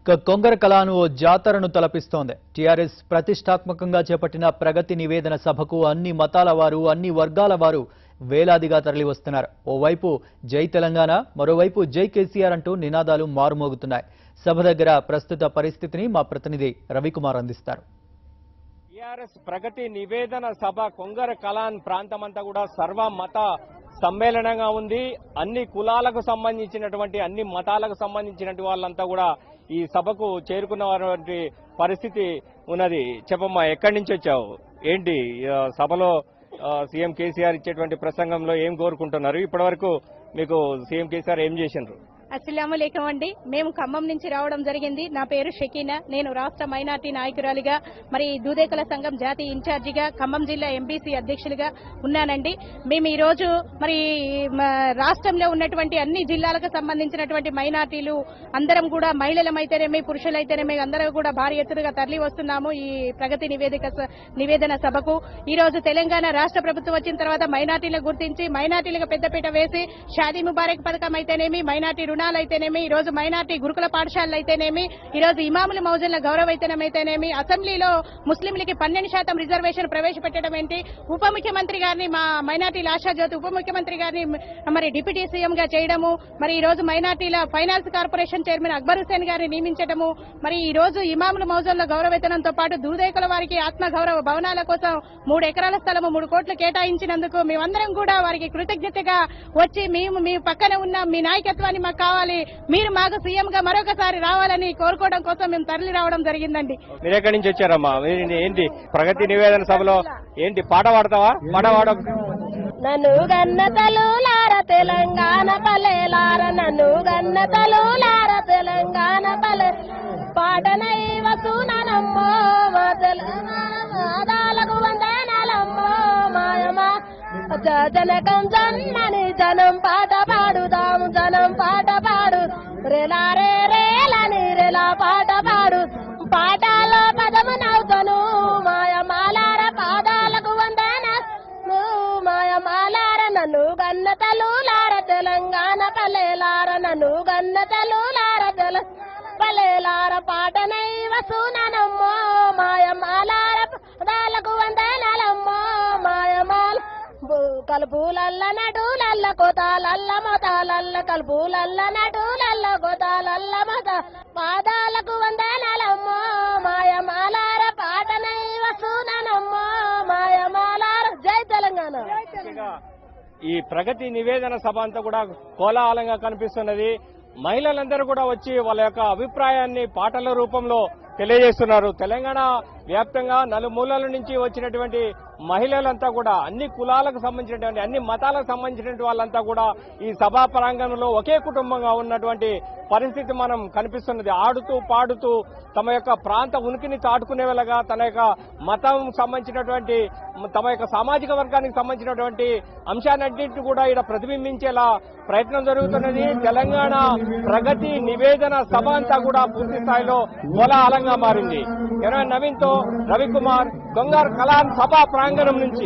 ఇక కొంగర కళాను ఓ జాతరను తలపిస్తోంది టీఆర్ఎస్ ప్రతిష్టాత్మకంగా చేపట్టిన ప్రగతి నివేదన సభకు అన్ని మతాల వారు అన్ని వర్గాల వారు వేలాదిగా తరలి వస్తున్నారు ఓవైపు జై తెలంగాణ మరోవైపు జై కేసీఆర్ అంటూ నినాదాలు మారుమోగుతున్నాయి సభ దగ్గర ప్రస్తుత పరిస్థితిని మా ప్రతినిధి రవికుమార్ అందిస్తారు టిఆర్ఎస్ ప్రగతి నివేదన సభ కొంగర కలాన్ ప్రాంతమంతా కూడా సర్వ మత సమ్మేళనంగా ఉంది అన్ని కులాలకు సంబంధించినటువంటి అన్ని మతాలకు సంబంధించినటువంటి వాళ్ళంతా కూడా ఈ సభకు చేరుకున్నటువంటి పరిస్థితి ఉన్నది చెప్పమ్మా ఎక్కడి నుంచి వచ్చావు ఏంటి ఆ, సభలో ఆ, సీఎం కేసీఆర్ ఇచ్చేటువంటి ప్రసంగంలో ఏం కోరుకుంటున్నారు ఇప్పటివరకు మీకు సీఎం కేసీఆర్ ఏం చేసిండ్రు అస్సలాము లేకం అండి మేము ఖమ్మం నుంచి రావడం జరిగింది నా పేరు షకీనా నేను రాష్ట్ర మైనార్టీ నాయకురాలిగా మరి దూదేకుల సంఘం జాతీయ ఇన్ఛార్జిగా ఖమ్మం జిల్లా ఎంబీసీ అధ్యక్షులుగా ఉన్నానండి మేము ఈ రోజు మరి మ, రాష్ట్రంలో ఉన్నటువంటి అన్ని జిల్లాలకు సంబంధించినటువంటి మైనార్టీలు అందరం కూడా మహిళలమైతేనేమి పురుషులైతేనేమి అందరం కూడా భారీ ఎత్తుగా తరలి వస్తున్నాము ఈ ప్రగతి నివేదిక స- నివేదన సభకు ఈ రోజు తెలంగాణ రాష్ట్ర ప్రభుత్వం వచ్చిన తర్వాత మైనార్టీలను గుర్తించి మైనార్టీలకు పెద్దపీట వేసి షాదీ ముబారక్ పథకం అయితేనేమి మైనార్టీ రుణాలు అయితేనేమి ఈ రోజు మైనార్టీ గురుకుల పాఠశాలలు అయితేనేమి ఈ రోజు ఇమాముల మౌజన్ల గౌరవ వేతనం అయితేనేమి అసెంబ్లీలో ముస్లింలకి పన్నెండు శాతం రిజర్వేషన్ ప్రవేశపెట్టడం ఏంటి ఉప ముఖ్యమంత్రి గారిని మా మైనార్టీల ఆశాజ్యోతి ఉప ముఖ్యమంత్రి గారిని మరి డిప్యూటీ సీఎం గా చేయడము మరి ఈ రోజు మైనార్టీల finance corporation chairman Akbar Hussain గారిని నియమించడము మరి ఈ రోజు ఇమాముల మౌజన్ల గౌరవ వేతనంతో పాటు దూదేకుల వారికి ఆత్మ గౌరవ భవనాల కోసం మూడు ఎకరాల స్థలము మూడు కోట్లు కేటాయించినందుకు మేమందరం కూడా వారికి కృతజ్ఞతగా వచ్చి మేము మీ పక్కన ఉన్న మీ నాయకత్వాన్ని మాకు కావాలి మీరు మాకు సీఎం గా మరొకసారి రావాలని కోరుకోవడం కోసం మేము తరలి రావడం జరిగిందండి మీరు ఎక్కడి నుంచి వచ్చారమ్మా మీరు ఏంటి ప్రగతి నివేదన సభలో ఏంటి పాట పాడతావా పాట పాడ నన్ను గన్న తలులార తెలంగాణ పల్లెలార నన్ను గన్న తలులార తెలంగాణ పల్లె పాటనై వసూనమ్మో మా తెలంగాణకు వందనాలమ్మో మాయమా జనకం జన్మని జనం పాట పాడుదాం జనం పాట పాడు రెలా రే రేలని రెలా పాట పాడు పాటలో పదము నవ్వుతాను మాయమాలార పాదాలకు వందన మాయమాలార నన్ను గన్న తలులార తెలంగాణ పల్లెలార నన్ను గన్న తలులార తెల పల్లెలార పాటనై వసూనమ్మో మాయమాలార పాదాలకు వందనాలమ్మో మాయమాల కలుపులల్ల నడులల్ల కోతాలల్ల మొతాలల్ల కలుపులల్ల నడులల్ల కోతాలల్ల మొత పాదాలకు వందనాలమ్మో మాయమాలార పాటనై వసూనమ్మో మాయమాలార జై తెలంగాణ ముఖ్యంగా ఈ ప్రగతి నివేదన సభ అంతా కూడా కోలాహలంగా కనిపిస్తున్నది మహిళలందరూ కూడా వచ్చి వాళ్ళ యొక్క అభిప్రాయాన్ని పాటల రూపంలో తెలియజేస్తున్నారు తెలంగాణ వ్యాప్తంగా నలుమూలల నుంచి వచ్చినటువంటి మహిళలంతా కూడా అన్ని కులాలకు సంబంధించినటువంటి అన్ని మతాలకు సంబంధించినటువంటి వాళ్ళంతా కూడా ఈ సభా ప్రాంగణంలో ఒకే కుటుంబంగా ఉన్నటువంటి పరిస్థితి మనం కనిపిస్తున్నది ఆడుతూ పాడుతూ తమ యొక్క ప్రాంత ఉనికిని చాటుకునే వెళ్ళగా తన యొక్క మతం సంబంధించినటువంటి తమ యొక్క సామాజిక వర్గానికి సంబంధించినటువంటి అంశాలన్నింటినీ కూడా ఇక్కడ ప్రతిబింబించేలా ప్రయత్నం జరుగుతున్నది తెలంగాణ ప్రగతి నివేదన సభ అంతా కూడా పూర్తి స్థాయిలో కోలాహలంగా మారింది కెమెరా నవీన్ తో రవికుమార్ దొంగార్ కలాన్ సభా ప్రాంగణం నుంచి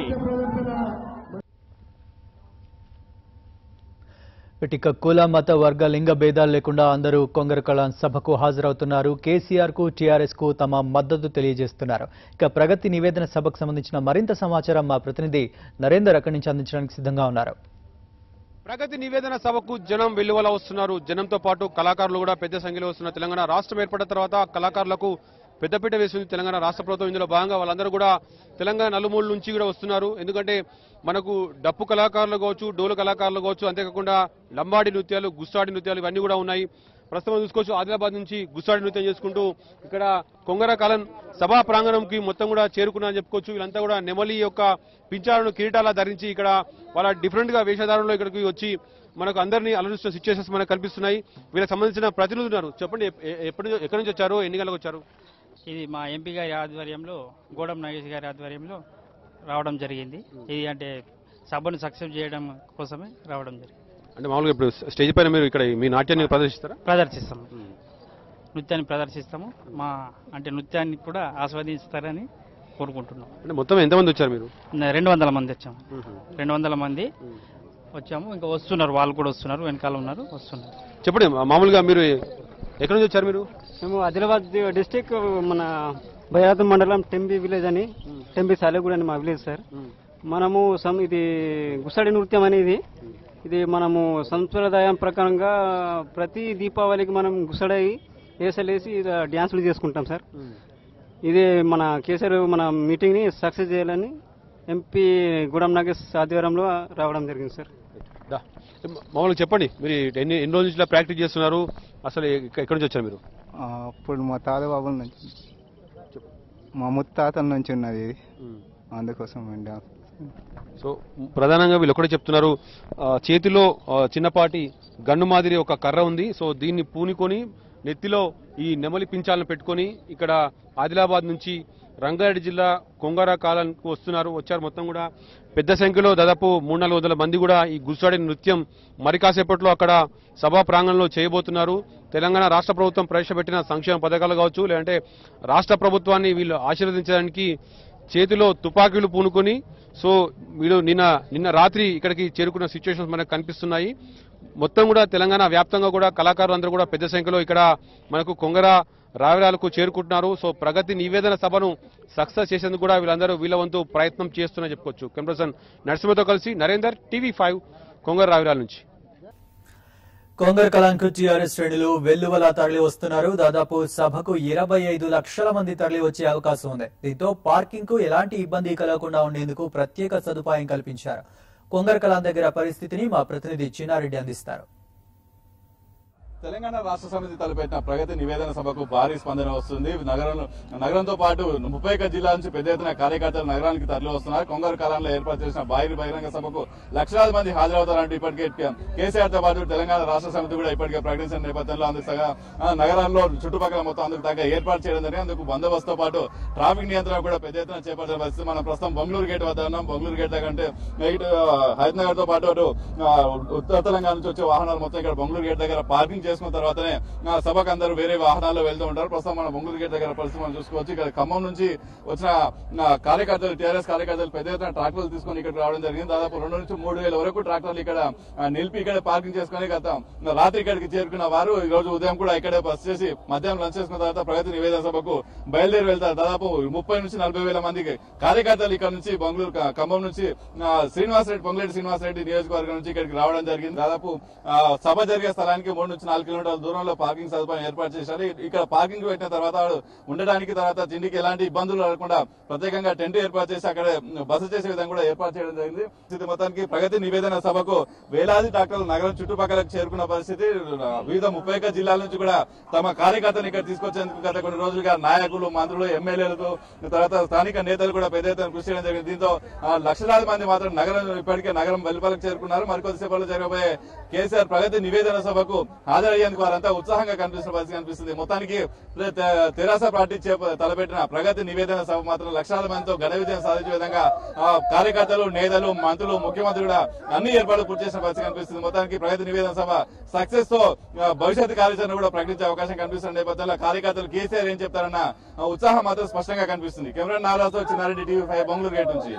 ఇక కుల మత వర్గ లింగ భేదాలు లేకుండా అందరూ కొంగర కళాన్ సభకు హాజరవుతున్నారు కేసీఆర్ కు టీఆర్ఎస్ కు తమ మద్దతు తెలియజేస్తున్నారు ఇక ప్రగతి నివేదన సభకు సంబంధించిన మరింత సమాచారం మా ప్రతినిధి నరేందర్ అక్కడి నుంచి అందించడానికి సిద్ధంగా ఉన్నారు ప్రగతి నివేదన సభకు జనం వెల్లువల వస్తున్నారు జనంతో పాటు కళాకారులు కూడా పెద్ద సంఖ్యలో వస్తున్నారు తెలంగాణ రాష్ట్రం ఏర్పడిన తర్వాత కళాకారులకు పెద్దపీట వేసింది తెలంగాణ రాష్ట్ర ప్రభుత్వం ఇందులో భాగంగా వాళ్ళందరూ కూడా తెలంగాణ నలుమూల నుంచి కూడా వస్తున్నారు ఎందుకంటే మనకు డప్పు కళాకారులు కావచ్చు డోలు కళాకారులు కావచ్చు అంతేకాకుండా లంబాడి నృత్యాలు గుస్సాడి నృత్యాలు ఇవన్నీ కూడా ఉన్నాయి ప్రస్తుతం చూసుకోవచ్చు ఆదిలాబాద్ నుంచి గుస్సాడి నృత్యం చేసుకుంటూ ఇక్కడ కొంగర కాలం సభా ప్రాంగణంకి మొత్తం కూడా చేరుకున్నారని చెప్పుకోవచ్చు వీళ్ళంతా కూడా నెమలి యొక్క పించాలను కిరీటాలా ధరించి ఇక్కడ వాళ్ళ డిఫరెంట్ గా వేషధారంలో ఇక్కడికి వచ్చి మనకు అందరినీ అలరిస్తున్న సిచ్యువేషన్స్ మనకు కనిపిస్తున్నాయి వీళ్ళకి సంబంధించిన ప్రతినిధులు ఉన్నారు చెప్పండి ఎప్- ఎ- ఎప్పటి నుంచి- ఎక్కడి నుంచి వచ్చారు ఎన్ని గంటలకు వచ్చారు ఇది మా ఎంపీ గారి ఆధ్వర్యంలో గోడం నాగేష్ గారి ఆధ్వర్యంలో రావడం జరిగింది ఇది అంటే సభను సక్సెస్ చేయడం కోసమే రావడం జరిగింది అంటే మామూలుగా ఇప్పుడు స్టేజ్ పైన మీరు ఇక్కడ మీ నాట్యాన్ని ప్రదర్శిస్తారా ప్రదర్శిస్తాము నృత్యాన్ని ప్రదర్శిస్తాము మా అంటే నృత్యాన్ని కూడా ఆస్వాదిస్తారని కోరుకుంటున్నాం అంటే మొత్తం ఎంతమంది వచ్చారు మీరు రెండు వందల మంది వచ్చాము రెండు వందల మంది వచ్చాము ఇంకా వస్తున్నారు వాళ్ళు కూడా వస్తున్నారు వెనకాల ఉన్నారు వస్తున్నారు చెప్పండి మా- మామూలుగా మీరు ఎక్కడి నుంచి వచ్చారు మీరు మేము ఆదిలాబాద్ డిస్టిక్ మన బయాద్ మండలం టెంబి విలేజ్ అని టెంబి సాలెగూడ అని మా విలేజ్ సార్ మనము సం ఇది గుసడి నృత్యం అనేది ఇది మనము సంప్రదాయం ప్రకారంగా ప్రతి దీపావళికి మనం గుసడై వేసలేసి ఇలా డ్యాన్సులు చేసుకుంటాం సార్ ఇది మన కేసీఆర్ మన మీటింగ్ని సక్సెస్ చేయాలని ఎంపీ గూడెం నాగేష్ ఆధ్వర్యంలో రావడం జరిగింది సార్ దా. మామూలుగా చెప్పండి మీరు ఎన్ని ఎన్ని రోజుల నుంచి ఇలా ప్రాక్టీస్ చేస్తున్నారు అసలు ఎక్క- ఎక్కడి నుంచి వచ్చారు మీరు ఆ, అప్పుడు మా తాత బాబుల నుంచి మా ముత్తాతల నుంచి ఉన్నది ఇది అందుకోసం అండి సో ప్రధానంగా వీళ్ళు ఒకటే చెప్తున్నారు ఆ, చేతిలో ఆ, చిన్నపాటి గన్ను మాదిరి ఒక కర్ర ఉంది సో దీన్ని పూనుకొని నెత్తిలో ఈ నెమలి పించాలను పెట్టుకొని ఇక్కడ ఆదిలాబాద్ నుంచి రంగారెడ్డి జిల్లా కొంగార కాలానికి వస్తున్నారు వచ్చారు మొత్తం కూడా పెద్ద సంఖ్యలో దాదాపు మూడు నాలుగు వందల మంది కూడా ఈ గుస్సాడి నృత్యం మరి కాసేపట్లో అక్కడ సభా ప్రాంగణంలో చేయబోతున్నారు తెలంగాణ రాష్ట్ర ప్రభుత్వం ప్రవేశపెట్టిన సంక్షేమ పథకాలు కావచ్చు లేదంటే రాష్ట్ర ప్రభుత్వాన్ని వీళ్ళు ఆశీర్వదించడానికి చేతిలో తుపాకీలు పూనుకొని సో వీడు నిన్న నిన్న రాత్రి ఇక్కడికి చేరుకున్న సిచ్యువేషన్స్ మనకు కనిపిస్తున్నాయి మొత్తం కూడా తెలంగాణ వ్యాప్తంగా కూడా కళాకారులు అందరూ కూడా పెద్ద సంఖ్యలో ఇక్కడ మనకు కొంగర రావిరాలకు చేరుకుంటున్నారు సో ప్రగతి నివేదన సభను సక్సెస్ చేసేందుకు కూడా వీళ్ళందరూ వీళ్ళ వంతు ప్రయత్నం చేస్తున్నా చెప్పుకోవచ్చు కెమెరాసన్ నరసింహతో కలిసి నరేందర్ టీవీ ఫైవ్ కొంగర రావిరాల నుంచి కొంగర్ కలాంకు టీఆర్ఎస్ శ్రేణులు వెల్లువలా తరలి వస్తున్నారు దాదాపు సభకు ఇరవై ఐదు లక్షల మంది తరలి వచ్చే అవకాశం ఉంది దీంతో పార్కింగ్ కు ఎలాంటి ఇబ్బంది కలగకుండా ఉండేందుకు ప్రత్యేక సదుపాయం కల్పించారు కొంగర్ కలాం దగ్గర పరిస్థితిని మా ప్రతినిధి చిన్నారెడ్డి అందిస్తారు తెలంగాణ రాష్ట్ర సమితి తలపెట్టిన ప్రగతి నివేదన సభకు భారీ స్పందన వస్తుంది నగరంలో నగరంతో పాటు ముప్పై ఒక్క జిల్లా నుంచి పెద్ద ఎత్తున కార్యకర్తలు నగరానికి తరలి వస్తున్నారు కొంగరు కాలంలో ఏర్పాటు చేసిన భారీ బహిరంగ సభకు లక్షలాది మంది హాజరవుతారంటూ ఇప్పటికే కేసీఆర్ తో పాటు తెలంగాణ రాష్ట్ర సమితి కూడా ఇప్పటికే ప్రకటించిన నేపథ్యంలో అందుకు సగా ఆ, నగరంలో చుట్టుపక్కల మొత్తం అందుకు తగ్గ ఏర్పాటు చేయడం జరిగింది అందుకు బందోబస్తుతో పాటు ట్రాఫిక్ నియంత్రణ కూడా పెద్ద ఎత్తున చేపట్టిన పరిస్థితి మనం ప్రస్తుతం బొంగళూరు గేట్ వద్ద ఉన్నాం బొంగళూరు గేట్ దగ్గర అంటే ఇటు హైదరాబాద్ తో పాటు అటు ఆ, ఉత్తర తెలంగాణ నుంచి వచ్చే వాహనాలు మొత్తం ఇక్కడ బొంగళూరు గేట్ దగ్గర పార్కింగ్ చేసుకున్న తర్వాతనే ఆ, సభకు అందరూ వేరే వాహనాల్లో వెళ్తూ ఉంటారు ప్రస్తుతం మన బొంగళూరు గేట్ దగ్గర పరిస్థితి మనం చూసుకోవచ్చు ఇక్కడ ఖమ్మం నుంచి వచ్చిన ఆ, కార్యకర్తలు టీఆర్ఎస్ కార్యకర్తలు పెద్ద ఎత్తున ట్రాక్టర్లు తీసుకొని ఇక్కడ రావడం జరిగింది దాదాపు రెండు నుంచి మూడు వేల వరకు ట్రాక్టర్లు ఇక్కడ ఆ, నిలిపి ఇక్కడ పార్కింగ్ చేసుకొని గత రాత్రి ఇక్కడికి చేరుకున్న వారు ఈ రోజు ఉదయం కూడా ఇక్కడే బస్ చేసి మధ్యాహ్నం లంచ్ చేసుకున్న తర్వాత ప్రగతి నివేదన సభకు బయలుదేరి వెళ్తారు దాదాపు ముప్పై నుంచి నలభై వేల మందికి కార్యకర్తలు ఇక్కడ నుంచి బెంగళూరు క- ఖమ్మం నుంచి ఆ, శ్రీనివాస్ రెడ్డి పొంగులేటి శ్రీనివాస్ రెడ్డి నియోజకవర్గం నుంచి ఇక్కడికి రావడం జరిగింది దాదాపు ఆ, సభ జరిగే స్థలానికి మూడు నుంచి నాలుగు కిలోమీటర్ల దూరంలో పార్కింగ్ సదుపాయం ఏర్పాటు చేశారు ఇ- ఇక్కడ పార్కింగ్ పెట్టిన తర్వాత వాడు ఉండడానికి తర్వాత తిండికి ఎలాంటి ఇబ్బందులు రాకుండా ప్రత్యేకంగా టెంట్ ఏర్పాటు చేసి అక్కడ బస చేసే విధంగా కూడా ఏర్పాటు చేయడం జరిగింది ఇది మొత్తానికి ప్రగతి నివేదన సభకు వేలాది డాక్టర్లు నగరం చుట్టుపక్కలకు చేరుకున్న పరిస్థితి వివిధ ముప్పై ఒక్క జిల్లాల నుంచి కూడా తమ కార్యకర్తను ఇక్కడ తీసుకొచ్చేందుకు గత కొన్ని రోజులుగా నాయకులు మంత్రులు ఎమ్మెల్యేలతో తర్వాత స్థానిక నేతలు కూడా పెద్ద ఎత్తున కృషి చేయడం జరిగింది దీంతో ఆ, లక్షలాది మంది మాత్రం నగరం ఇప్పటికే నగరం వెలుపలకు చేరుకున్నారు మరికొద్దిసేపట్లో జరగబోయే కేసీఆర్ ప్రగతి నివేదన సభకు హాజరయ్యేందుకు వారంతా ఉత్సాహంగా కనిపిస్తున్న పరిస్థితి కనిపిస్తుంది మొత్తానికి తె- తెరాస పార్టీ చేప- తలపెట్టిన ప్రగతి నివేదన సభ మాత్రం లక్షలాది మందితో ఘన విజయం సాధించే విధంగా ఆ, కార్యకర్తలు నేతలు మంత్రులు ముఖ్యమంత్రి కూడా అన్ని ఏర్పాట్లు పూర్తి చేసిన పరిస్థితి కనిపిస్తుంది మొత్తానికి ప్రగతి నివేదన సభ సక్సెస్ తో ఆ, భవిష్యత్ కార్యాచరణ కూడా ప్రకటించే అవకాశం కనిపిస్తున్న నేపథ్యంలో కార్యకర్తలు కేసీఆర్ ఏం చెప్తారన్న ఆ, ఉత్సాహం మాత్రం స్పష్టంగా కనిపిస్తుంది కెమెరా నారాజుతో Chinnareddy TV five Bengaluru gate నుంచి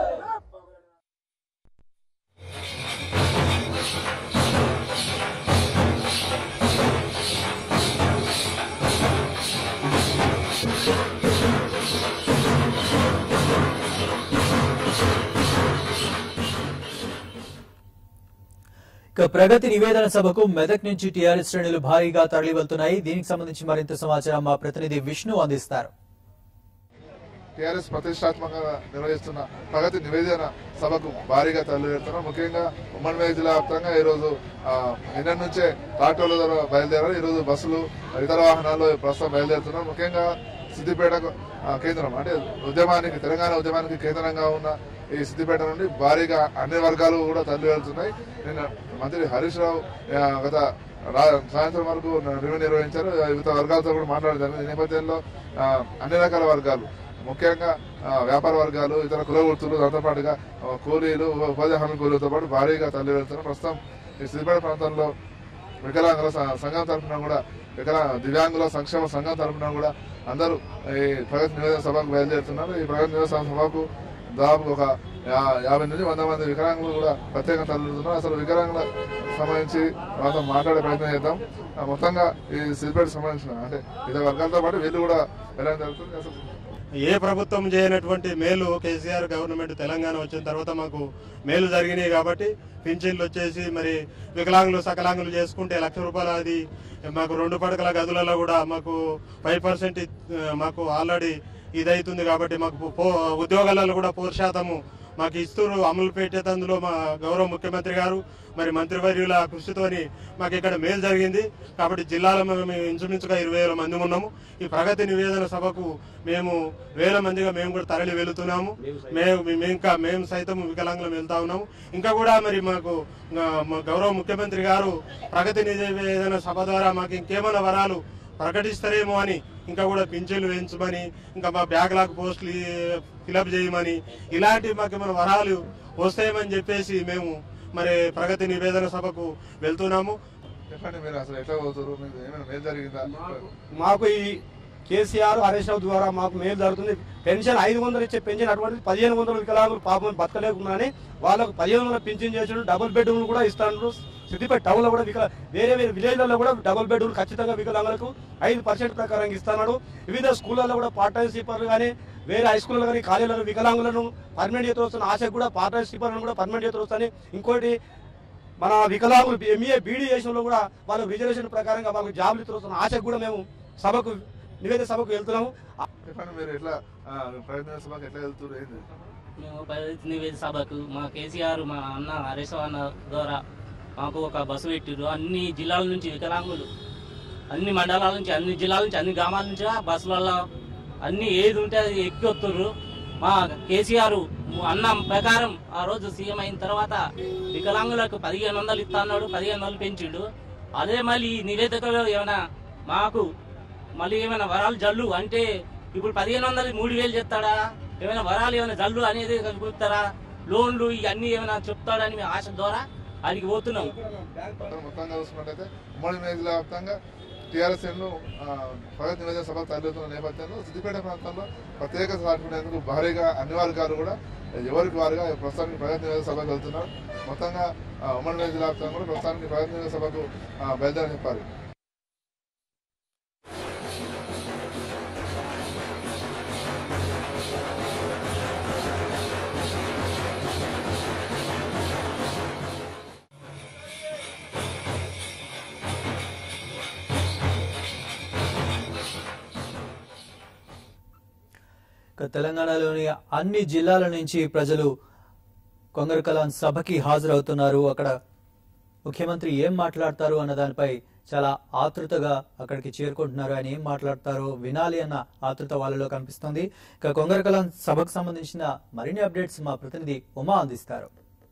ఇక ప్రగతి నివేదన సభకు మెదక్ నుంచి టీఆర్ఎస్ శ్రేణులు భారీగా తరలి వెళ్తున్నాయి దీనికి సంబంధించి మరింత సమాచారం మా ప్రతినిధి విష్ణు అందిస్తారు టీఆర్ఎస్ ప్రతిష్టాత్మకంగా నిర్వహిస్తున్న ప్రగతి నివేదన సభకు భారీగా తరలివెడుతున్నాం ముఖ్యంగా ఉమ్మడి మేఘ జిల్లా వ్యాప్తంగా ఈరోజు ఆ, నిన్న నుంచే ట్రాక్టర్ల ద్వారా బయలుదేరారు ఈరోజు బస్సులు ఇతర వాహనాలు ప్రస్తుతం బయలుదేరుతున్నారు ముఖ్యంగా సిద్దిపేట ఆ, కేంద్రం అంటే ఉద్యమానికి తెలంగాణ ఉద్యమానికి కేంద్రంగా ఉన్న ఈ సిద్దిపేట నుండి భారీగా అన్ని వర్గాలు కూడా తరలి వెళ్తున్నాయి నిన్న మంత్రి హరీష్ రావు ఆ, గత రా- సాయంత్రం వరకు రివ్యూ నిర్వహించారు వివిధ వర్గాలతో కూడా మాట్లాడారు ఈ నేపథ్యంలో ఆ, అన్ని రకాల వర్గాలు ముఖ్యంగా ఆ, వ్యాపార వర్గాలు ఇతర కుల వృత్తులు దాంతో పాటుగా ఆ, కూలీలు ఉపాధి హామీ కూలీలతో పాటు భారీగా తరలి వెళ్తున్నారు ప్రస్తుతం ఈ సిద్దిపేట ప్రాంతంలో వికలాంగుల స- సంఘం తరఫున కూడా వికలా దివ్యాంగుల సంక్షేమ సంఘం తరఫున కూడా అందరూ ఈ ప్రగతి నివేదన సభకు బయలుదేరుతున్నారు ఈ ప్రగతి నివేదన సభకు దాదాపు ఒక యా- యాభై నుంచి వంద మంది వికలాంగులు కూడా ప్రత్యేకంగా తరలిస్తున్నారు అసలు వికలాంగుల సంబంధించి వాళ్ళతో మాట్లాడే ప్రయత్నం చేద్దాం ఆ, మొత్తంగా ఈ సిద్దిపేట సంబంధించిన అంటే ఇతర వర్గాలతో పాటు వీళ్ళు కూడా ఎలా జరుగుతుంది అసలు ఏ ప్రభుత్వం చేయనటువంటి మేలు కేసీఆర్ గవర్నమెంట్ తెలంగాణ వచ్చిన తర్వాత మాకు మేలు జరిగినాయి కాబట్టి పింఛన్లు వచ్చేసి మరి వికలాంగులు సకలాంగులు చేసుకుంటే లక్ష రూపాయలు అది మాకు రెండు పడకల గదులలో కూడా మాకు ఫైవ్ పర్సెంట్ మాకు ఆల్రెడీ ఇదైతుంది కాబట్టి మాకు పో ఉద్యోగాలలో కూడా పూర్ శాతము మాకు ఇస్తూరు అమలు పెట్టేటందులో మా గౌరవ ముఖ్యమంత్రి గారు మరి మంత్రివర్యుల కృషితోని మాకు ఇక్కడ మేలు జరిగింది కాబట్టి జిల్లాలో మేము ఇంచుమించుగా ఇరవై వేల మంది ఉన్నాము ఈ ప్రగతి నివేదన సభకు మేము వేల మందిగా మేము కూడా తరలి వెళుతున్నాము మేము మేము ఇంకా మేము సైతం వికలాంగులం వెళ్తా ఉన్నాము ఇంకా కూడా మరి మాకు ఆ, మా గౌరవ ముఖ్యమంత్రి గారు ప్రగతి నివేదన సభ ద్వారా మాకు ఇంకేమైనా వరాలు ప్రకటిస్తారేమో అని ఇంకా కూడా పింఛన్లు వేయించమని ఇంకా మా బ్యాక్లాగ్ పోస్టులు ఫిలప్ చేయమని ఇలాంటి మాకు ఏమైనా వరాలు వస్తాయేమని చెప్పేసి మేము మరి ప్రగతి నివేదన సభకు వెళ్తున్నాము చెప్పండి మీరు అసలు ఎట్లా పోతారు మీకు ఏమైనా మేలు జరిగిందా మాకు ఈ కేసీఆర్ హరీష్ రావు ద్వారా మాకు మేలు జరుగుతుంది పెన్షన్ ఐదు వందలు ఇచ్చే పెన్షన్ అటువంటి పదిహేను వందల వికలాంగులు పాపం బతకలేకున్నారని వాళ్ళకు పదిహేను వందల పెన్షన్ చేసిన డబుల్ బెడ్రూమ్ కూడా ఇస్తాను సిద్దిపేట టౌన్ లో కూడా వికల వేరే వేరే విలేజ్లలో కూడా డబుల్ బెడ్రూమ్ ఖచ్చితంగా వికలాంగులకు ఐదు పర్సెంట్ ప్రకారం ఇస్తున్నాడు వివిధ స్కూళ్ళలో కూడా పార్ట్ టైం స్లీపర్లు కానీ వేరే హై స్కూల్లో కానీ కాలేజీలలో వికలాంగులను పర్మనెంట్ చేత వస్తున్న ఆశ కూడా పార్ట్ టైం స్లీపర్లను కూడా పర్మనెంట్ చేత వస్తాయని ఇంకోటి మన వికలాంగులు ఎంఈఏ బీడీ చేసిన కూడా వాళ్ళ రిజర్వేషన్ ప్రకారంగా వాళ్ళకి జాబ్లు ఇస్తున్న ఆశకు కూడా మేము సభకు నివేదిక సభకు వెళ్తున్నాము చెప్పండి మీరు ఎట్లా ఆ, ప్రయత్న సభకి ఎట్లా వెళ్తున్నారు ఏంది మేము ప్రగతి నివేదిక సభకు మా కేసీఆర్ మా అన్న హరీష్ అన్న ద్వారా మాకు ఒక బస్సు పెట్టిరు అన్ని జిల్లాల నుంచి వికలాంగులు అన్ని మండలాల నుంచి అన్ని జిల్లాల నుంచి అన్ని గ్రామాల నుంచి ఆ బస్సులలో అన్ని ఏది ఉంటే అది ఎక్కి వస్తుర్రు మా కేసీఆర్ అన్న ప్రకారం ఆ రోజు సీఎం అయిన తర్వాత వికలాంగులకు పదిహేను వందలు ఇస్తా అన్నాడు పదిహేను వందలు పెంచిండు అదే మళ్ళీ ఈ నివేదికలో ఏమైనా మాకు మళ్ళీ ఏమైనా వరాలు జల్లు అంటే ఇప్పుడు పదిహేను వందలు మూడు వేలు చెప్తాడా ఏమైనా వరాలు ఏమైనా జల్లు అనేది చెప్తారా లోన్లు ఇవన్నీ ఏమైనా చెప్తాడని మేము ఆశ ద్వారా ఆయనకి పోతున్నాం మొత్తం మొత్తంగా చూసుకున్నట్టయితే ఉమ్మడి మేజీల వ్యాప్తంగా టీఆర్ఎస్ ను ప్రగతి నివేదన సభ తరలిస్తున్న నేపథ్యంలో సిద్దిపేట ప్రాంతంలో ప్రత్యేక సాటుకునేందుకు భారీగా అన్ని వర్గాలు కూడా ఎవరికి వారుగా ప్రస్తుతానికి ప్రగతి నివేదన సభకు వెళ్తున్నారు మొత్తంగా ఆ, ఉమ్మడి మేజీల వ్యాప్తంగా కూడా ప్రస్తుతానికి ప్రగతి నివేదన సభకు ఆ, బయలుదేరని చెప్పారు ఇక తెలంగాణలోని అన్ని జిల్లాల నుంచి ప్రజలు కొంగర కలాం సభకి హాజరవుతున్నారు అక్కడ ముఖ్యమంత్రి ఏం మాట్లాడతారు అన్న దానిపై చాలా ఆతృతగా అక్కడికి చేరుకుంటున్నారు ఆయన ఏం మాట్లాడతారో వినాలి అన్న ఆతృత వాళ్ళలో కనిపిస్తుంది ఇక కొంగర కలాం సభకు సంబంధించిన మరిన్ని అప్డేట్స్ మా ప్రతినిధి ఉమా అందిస్తారు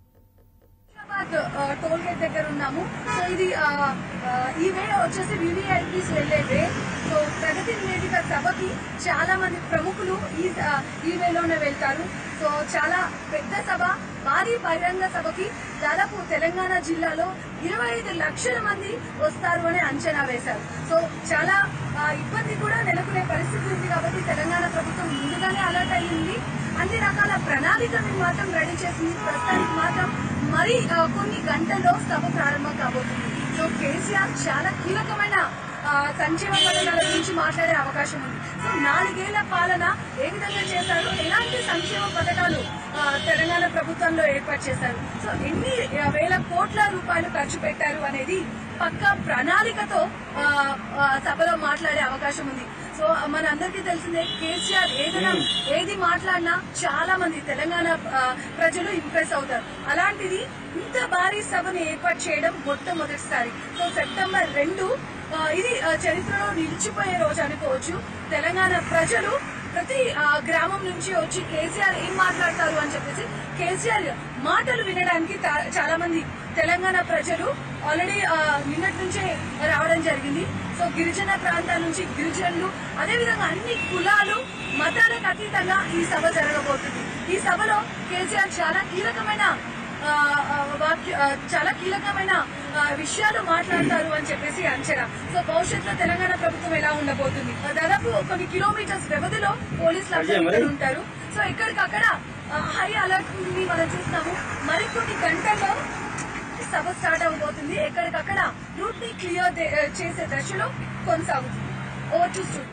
హైదరాబాద్ ఆ, టోల్ గేట్ దగ్గర ఉన్నాము సో ఇది ఆ, ఆ, ఈ వే వచ్చేసి వివిఐపీస్ వెళ్లే వే సో ప్రగతి నివేదిక సభకి చాలా మంది ప్రముఖులు ఈ ఆ, ఈ వేలోనే వెళ్తారు సో చాలా పెద్ద సభ భారీ బహిరంగ సభకి దాదాపు తెలంగాణ జిల్లాలో ఇరవై ఐదు లక్షల మంది వస్తారు అని అంచనా వేశారు సో చాలా ఆ, ఇబ్బంది కూడా నెలకొనే పరిస్థితి ఉంది కాబట్టి తెలంగాణ ప్రభుత్వం ముందుగానే అలర్ట్ అయ్యింది అన్ని రకాల ప్రణాళికలను మాత్రం రెడీ చేసింది ప్రస్తుతానికి మాత్రం మరి ఆ, కొన్ని గంటల్లో సభ ప్రారంభం కాబోతుంది సో కేసీఆర్ చాలా కీలకమైన ఆ, సంక్షేమ పథకాల గురించి మాట్లాడే అవకాశం ఉంది సో నాలుగేళ్ల పాలన ఏ విధంగా చేశారు ఎలాంటి సంక్షేమ పథకాలు ఆ, తెలంగాణ ప్రభుత్వంలో ఏర్పాటు చేశారు సో ఎన్ని ఆ, వేల కోట్ల రూపాయలు ఖర్చు పెట్టారు అనేది పక్క ప్రణాళికతో ఆ, ఆ, సభలో మాట్లాడే అవకాశం ఉంది సో మన అందరికీ తెలిసిందే కేసీఆర్ ఏదైనా ఏది మాట్లాడినా చాలా మంది తెలంగాణ ఆ, ప్రజలు ఇంప్రెస్ అవుతారు అలాంటిది ఇంత భారీ సభను ఏర్పాటు చేయడం మొట్టమొదటిసారి సో సెప్టెంబర్ రెండు ఆ, ఇది ఆ, చరిత్రలో నిలిచిపోయే రోజు అనుకోవచ్చు తెలంగాణ ప్రజలు ప్రతి ఆ, గ్రామం నుంచి వచ్చి కేసీఆర్ ఏం మాట్లాడతారు అని చెప్పేసి కేసీఆర్ మాటలు వినడానికి తా- చాలా మంది తెలంగాణ ప్రజలు ఆల్రెడీ నిన్నటి నుంచే రావడం జరిగింది సో గిరిజన ప్రాంతాల నుంచి గిరిజనులు అదేవిధంగా అన్ని కులాలు మతాలకు అతీతంగా ఈ సభ జరగబోతుంది ఈ సభలో కేసీఆర్ చాలా కీలకమైన ఆ, ఆ, వాక్య ఆ, చాలా కీలకమైన ఆ, విషయాలు మాట్లాడతారు అని చెప్పేసి అంచనా సో భవిష్యత్తులో తెలంగాణ ప్రభుత్వం ఎలా ఉండబోతుంది దాదాపు కొన్ని కిలోమీటర్స్ వ్యవధిలో పోలీసులు అందరూ ఇక్కడ ఉంటారు సో ఎక్కడికక్కడ హై అలర్ట్ ని మనం చూస్తున్నాము మరికొన్ని గంటల్లో సభ స్టార్ట్ అవబోతుంది ఎక్కడికక్కడ రూట్ ని క్లియర్ చేసే దశలో కొనసాగుతుంది ఓవర్ టు స్టూడియో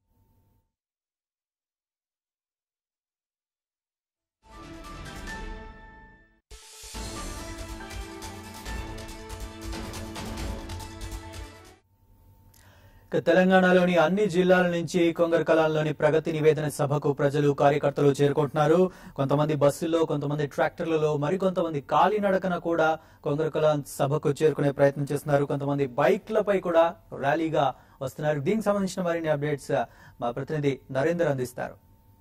ఇక తెలంగాణలోని అన్ని జిల్లాల నుంచి కొంగర్ కలాంలోని ప్రగతి నివేదన సభకు ప్రజలు కార్యకర్తలు చేరుకుంటున్నారు కొంతమంది బస్సుల్లో కొంతమంది ట్రాక్టర్లలో మరికొంతమంది కాలినడకన కూడా కొంగర్ కలాం సభకు చేరుకునే ప్రయత్నం చేస్తున్నారు కొంతమంది బైక్లపై కూడా ర్యాలీగా వస్తున్నారు దీనికి సంబంధించిన మరిన్ని అప్డేట్స్ మా ప్రతినిధి నరేందర్ అందిస్తారు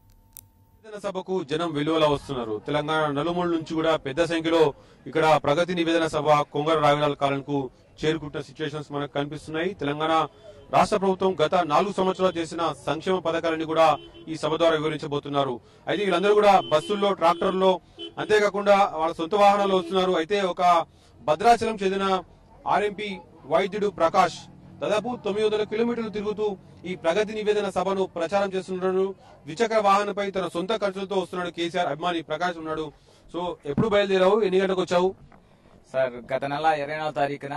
నివేదన సభకు జనం వెలువల వస్తున్నారు తెలంగాణ నలుమూల నుంచి కూడా పెద్ద సంఖ్యలో ఇక్కడ ప్రగతి నివేదన సభ కొంగర రావిలాల్ కాలంకు చేరుకుంటున్న సిచ్యువేషన్స్ మనకు కనిపిస్తున్నాయి తెలంగాణ రాష్ట్ర ప్రభుత్వం గత నాలుగు సంవత్సరాలు చేసిన సంక్షేమ పథకాలని కూడా ఈ సభ ద్వారా వివరించబోతున్నారు అయితే వీళ్ళందరూ కూడా బస్సుల్లో ట్రాక్టర్లో అంతేకాకుండా వాళ్ళ సొంత వాహనాలు వస్తున్నారు అయితే ఒక భద్రాచలం చెందిన ఆర్ఎంపీ వైద్యుడు ప్రకాష్ దాదాపు తొమ్మిది వందల కిలోమీటర్లు తిరుగుతూ ఈ ప్రగతి నివేదన సభను ప్రచారం చేస్తున్నాడు ద్విచక్ర వాహనంపై తన సొంత ఖర్చులతో వస్తున్నాడు కేసీఆర్ అభిమాని ప్రకాష్ ఉన్నాడు సో ఎప్పుడు బయలుదేరావు ఎన్ని గంటలకు వచ్చావు సార్ గత నెల ఇరవై నాలుగు తారీఖున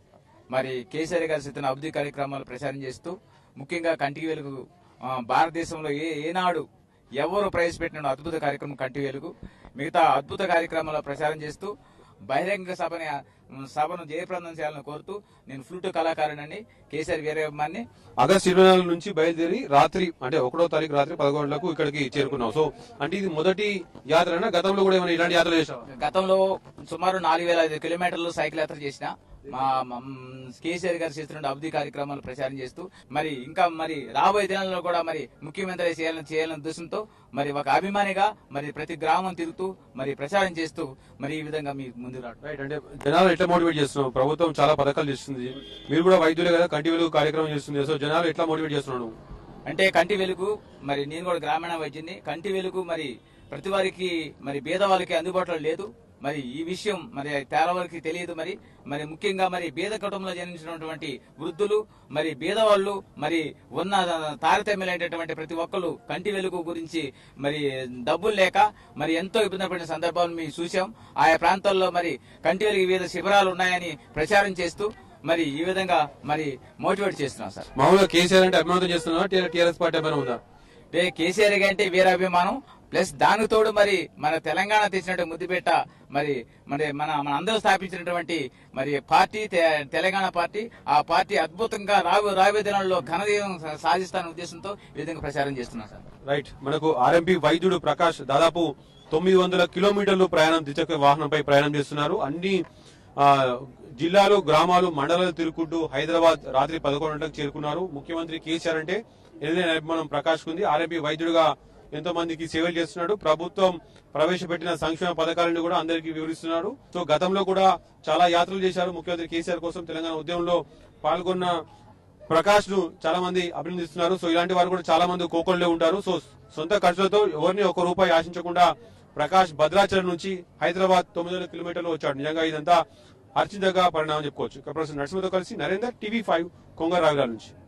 మరి కేసీఆర్ గారి చేస్తున్న అభివృద్ధి కార్యక్రమాలు ప్రచారం చేస్తూ ముఖ్యంగా కంటికి వెలుగు ఆ, భారతదేశంలో ఏ ఏనాడు ఎవరు ప్రవేశపెట్టిన అద్భుత కార్యక్రమం కంటి వెలుగు మిగతా అద్భుత కార్యక్రమాల ప్రచారం చేస్తూ బహిరంగ సభని ఉమ్, సభను జయప్రదం చేయాలని కోరుతూ నేను ఫ్లూట్ కళాకారుడని కేసీఆర్ వీరమ్మని ఆగస్టు ఇరవై నాలుగు నుంచి బయలుదేరి రాత్రి అంటే ఒకటో తారీఖు రాత్రి పదకొండులకు ఇక్కడికి చేరుకున్నావు సో అంటే ఇది మొదటి యాత్రనా గతంలో కూడా ఏమైనా ఇలాంటి యాత్రలు చేసావు గతంలో సుమారు నాలుగు వేల ఐదు కిలోమీటర్లు సైకిల్ యాత్ర చేసిన మా మా- మ్, కేసీఆర్ గారు చేస్తున్న అభివృద్ధి కార్యక్రమాలు ప్రచారం చేస్తూ మరి ఇంకా మరి రాబోయే దినాల్లో కూడా మరి ముఖ్యమంత్రి చేయాలని చేయాలనే ఉద్దేశంతో మరి ఒక అభిమానిగా మరి ప్రతి గ్రామం తిరుగుతూ మరి ప్రచారం చేస్తూ మరి ఈ విధంగా మీ ముందు రావడం రైట్ అంటే జనాలు ఎట్లా మోటివేట్ చేస్తున్నావు ప్రభుత్వం చాలా పథకాలు చేస్తుంది మీరు కూడా వైద్యులే కదా కంటి వెలుగు కార్యక్రమం చేస్తుంది సో జనాలు ఎట్లా మోటివేట్ చేస్తున్నాడు అంటే కంటి వెలుగు మరి నేను కూడా గ్రామీణ వైద్యుని కంటి వెలుగు మరి ప్రతి వారికి మరి పేదవాళ్ళకి అందుబాటులో లేదు మరి ఈ విషయం మరి పేదవారికి తెలియదు మరి మరి ముఖ్యంగా మరి బీద కుటుంబంలో జన్మించినటువంటి వృద్ధులు మరి బీదవాళ్ళు మరి ఉన్న తారతమ్యమైనటువంటి ప్రతి ఒక్కరు కంటి వెలుగు గురించి మరి డబ్బులు లేక మరి ఎంతో ఇబ్బంది పడిన సందర్భాలు మేము చూసాం ఆయా ప్రాంతాల్లో మరి కంటి వెలుగు వివిధ శిబిరాలు ఉన్నాయని ప్రచారం చేస్తూ మరి ఈ విధంగా మరి మోటివేట్ చేస్తున్నాం సార్ మామూలుగా కేసీఆర్ అంటే అభిమానం చేస్తున్నా టీఆర్ఎస్ పార్టీ అభిమానం ఉందా రే కేసీఆర్ అంటే వీరాభిమానం ప్లస్ దానికి తోడు మరి మన తెలంగాణ తెచ్చినట్టు ముద్దుపేట మరి మరి మన మన అందరూ స్థాపించినటువంటి మరి పార్టీ తె- తెలంగాణ పార్టీ ఆ పార్టీ అద్భుతంగా రాబో రాబోయే దినాల్లో ఘనదీయం సాధిస్తాన ఉద్దేశంతో ఈ విధంగా ప్రచారం చేస్తున్నాం సార్ రైట్ మనకు ఆర్ఎంపీ వైద్యుడు ప్రకాష్ దాదాపు తొమ్మిది వందల కిలోమీటర్లు ప్రయాణం ద్విచక్ర వాహనంపై ప్రయాణం చేస్తున్నారు అన్ని ఆ, జిల్లాలు గ్రామాలు మండలాలు తిరుగుకుంటూ హైదరాబాద్ రాత్రి పదకొండు గంటలకు చేరుకున్నారు ముఖ్యమంత్రి కేసీఆర్ అంటే ఎనలేని అభిమానం ప్రకాష్ కుంది ఆర్ఎంపీ వైద్యుడిగా ఎంతో మందికి సేవలు చేస్తున్నాడు ప్రభుత్వం ప్రవేశపెట్టిన సంక్షేమ పథకాలను కూడా అందరికీ వివరిస్తున్నాడు సో గతంలో కూడా చాలా యాత్రలు చేశారు ముఖ్యమంత్రి కేసీఆర్ కోసం తెలంగాణ ఉద్యమంలో పాల్గొన్న ప్రకాష్ ను చాలా మంది అభినందిస్తున్నారు సో ఇలాంటి వారు కూడా చాలా మంది కోకొల్లే ఉంటారు సో సొంత ఖర్చులతో ఎవరిని ఒక రూపాయి ఆశించకుండా ప్రకాష్ భద్రాచలం నుంచి హైదరాబాద్ తొమ్మిది వందల కిలోమీటర్లు వచ్చాడు నిజంగా ఇదంతా హర్షించగా పరిణామం చెప్పుకోవచ్చు ఇక ప్రొఫెసర్ నరసింహతో కలిసి నరేందర్ టీవీ ఫైవ్ కొంగర్ రావిరాల నుంచి